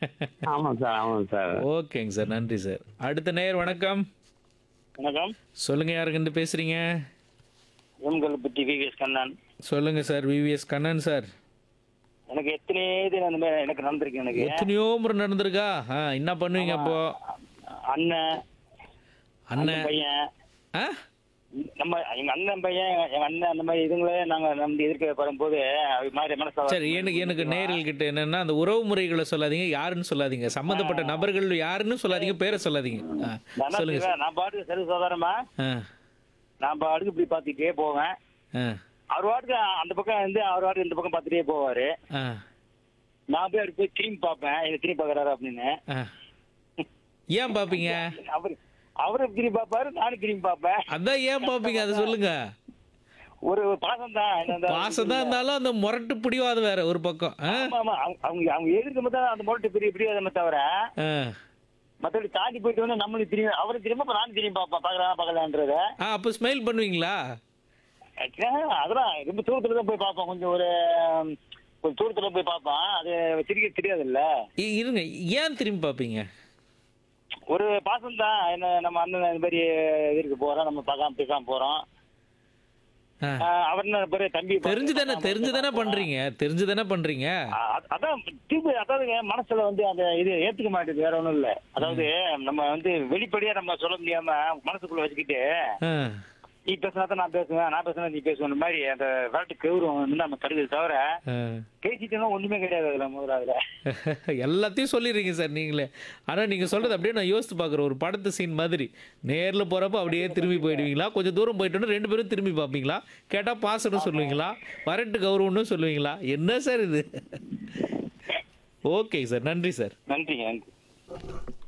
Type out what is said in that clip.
ஆமாம் சார் ஆமாம் சார் ஓகேங்க சார் நன்றி சார் அடுத்த நேயர் வணக்கம் வணக்கம் சொல்லுங்க யாருக்கிட்ட பேசுறீங்க எம்கல்பட்டி விவிஎஸ் கண்ணன் சொல்லுங்க சார் விவிஎஸ் கண்ணன் சார் எனக்கு எத்தனை இது அந்த மாதிரி எனக்கு நடந்திருக்கு எனக்கு எத்தனையோ முறை நடந்திருக்கா ஆ என்ன பண்ணுவீங்க அப்போ அண்ணன் அண்ணன் அண்ணன் பையன் ஆ நம்ம எங்க அண்ணன் பையன் எங்க அண்ணன் அந்த மாதிரி இதுங்களே நாங்க நம்பி எதிர்க்க வரும்போது அது மாதிரி மனசு சரி எனக்கு எனக்கு நேரில் கிட்ட என்னன்னா அந்த உறவு முறைகளை சொல்லாதீங்க யாருன்னு சொல்லாதீங்க சம்மந்தப்பட்ட நபர்கள் யாருன்னு சொல்லாதீங்க பேரை சொல்லாதீங்க ஆ, நான் சொல்லுங்க சார் நான் பாட்டுக்கு சரி சாதாரணமா ஆ நான் பாட்டுக்கு இப்படி பார்த்துட்டே போவேன் ஆ அவர் பாட்டுக்கு அந்த பக்கம் வந்து அவர் பாட்டுக்கு இந்த பக்கம் பார்த்துட்டே போவாரு ஆ நான் போய் அப்படி போய் திரும்பி பார்ப்பேன் என்ன திரும்பி பார்க்கறாரு அப்படின்னு ஆ ஏன் பார்ப்பீங்க அவர் அவரு திரும்பி பார்ப்பாரு நானும் திரும்பி பார்ப்பேன் அதான் ஏன் பார்ப்பீங்க அதை சொல்லுங்க ஒரு பாசம் தான் பாசம் தான் இருந்தாலும் அந்த முரட்டு பிடிவாதம் வேற ஒரு பக்கம் ஆ ஆமா ஆமா அவங்க அவங்க அவங்க எதிர்க்கும் போது அந்த முரட்டு பெரிய பிரியாதமே தவிர ஆ மத்தபடி தாண்டி போயிட்டு வந்து நம்மளும் திரும்பி அவரும் திரும்ப அப்ப நானும் திரும்பி பார்ப்பேன் பார்க்கலாம் பார்க்கலான்றத ஆ அப்போ ஸ்மைல் பண்ணுவீங்களா அதெல்லாம் ரொம்ப தூரத்துல தான் போய் பார்ப்போம் கொஞ்சம் ஒரு ம், கொஞ்சம் தூரத்துல போய் பார்ப்போம் அது சிரிக்க தெரியாதுல்ல இ- இருங்க ஏன் திரும்பி பார்ப்பீங்க ஒரு பாசம் தான் என்ன நம்ம அண்ணன் இந்த மாதிரி இதுக்கு போறோம் நம்ம பார்க்காம பேசாம போறோம் ஆ. ஆஹ் அவர் என்ன பெரிய தம்பி தெரிஞ்சு தானே தெரிஞ்சு தானே பண்றீங்க தெரிஞ்சு தானே பண்றீங்க அ- அதான் திருப்பி அதாவது மனசுல வந்து அந்த இது ஏத்துக்க மாட்டேது வேற ஒண்ணும் இல்ல அதாவது நம்ம வந்து வெளிப்படையா நம்ம சொல்ல முடியாம மனசுக்குள்ள வச்சுக்கிட்டு ஆ. நீ பேசினா தான் நான் பேசுவேன் நான் பேசினா நீ பேசுவேன் இந்த மாதிரி அந்த விளையாட்டு கௌரவம் வந்து நம்ம தருது தவிர ஆ. பேசிட்டோம்னா ஒண்ணுமே கிடையாது அதுல முதல்ல அதுல எல்லாத்தையும் சொல்லிடுறீங்க சார் நீங்களே ஆனால் நீங்கள் சொல்கிறது அப்படியே நான் யோசித்து பார்க்குறேன் ஒரு படத்து சீன் மாதிரி நேரில் போகிறப்ப அப்படியே திரும்பி போயிடுவீங்களா கொஞ்சம் தூரம் போயிட்டோன்னா ரெண்டு பேரும் திரும்பி பார்ப்பீங்களா கேட்டால் பாசன்னு சொல்லுவீங்களா வரட்டு கௌரவம்னு சொல்லுவீங்களா என்ன சார் இது ஓகே சார் நன்றி சார் நன்றிங்க நன்றி